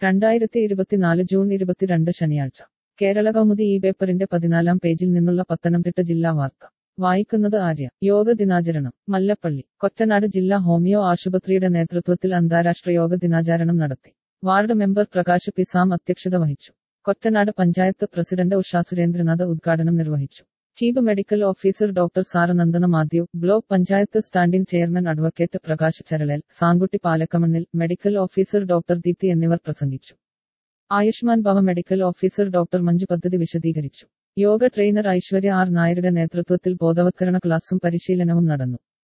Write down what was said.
രണ്ടായിരത്തി ഇരുപത്തിനാല് ജൂൺ ഇരുപത്തിരണ്ട് ശനിയാഴ്ച കേരള കൗമുദി ഈ പേപ്പറിന്റെ പതിനാലാം പേജിൽ നിന്നുള്ള പത്തനംതിട്ട ജില്ലാ വാർത്ത വായിക്കുന്നത് ആര്യ യോഗ ദിനാചരണം മല്ലപ്പള്ളി കൊറ്റനാട് ജില്ലാ ഹോമിയോ ആശുപത്രിയുടെ നേതൃത്വത്തിൽ അന്താരാഷ്ട്ര യോഗ ദിനാചരണം നടത്തി വാർഡ് മെമ്പർ പ്രകാശ് പിസാം അധ്യക്ഷത വഹിച്ചു കൊറ്റനാട് പഞ്ചായത്ത് പ്രസിഡന്റ് ഉഷാ സുരേന്ദ്രനാഥ് ഉദ്ഘാടനം നിർവഹിച്ചു chief medical officer doctor Saranandana Mathew block panchayat standing chairman advocate Prakash ചരളൽ Samkutty Palakkamannil medical officer doctor Deepthi എന്നിവർ പ്രസംഗിച്ചു ആയുഷ്മാൻ ഭവ മെഡിക്കൽ ഓഫീസർ ഡോക്ടർ മഞ്ജു പദ്ധതി വിശദീകരിച്ചു യോഗ ട്രെയിനർ ഐശ്വര്യ ആർ നായരുടെ നേതൃത്വത്തിൽ ബോധവത്കരണ ക്ലാസും പരിശീലനവും നടന്നു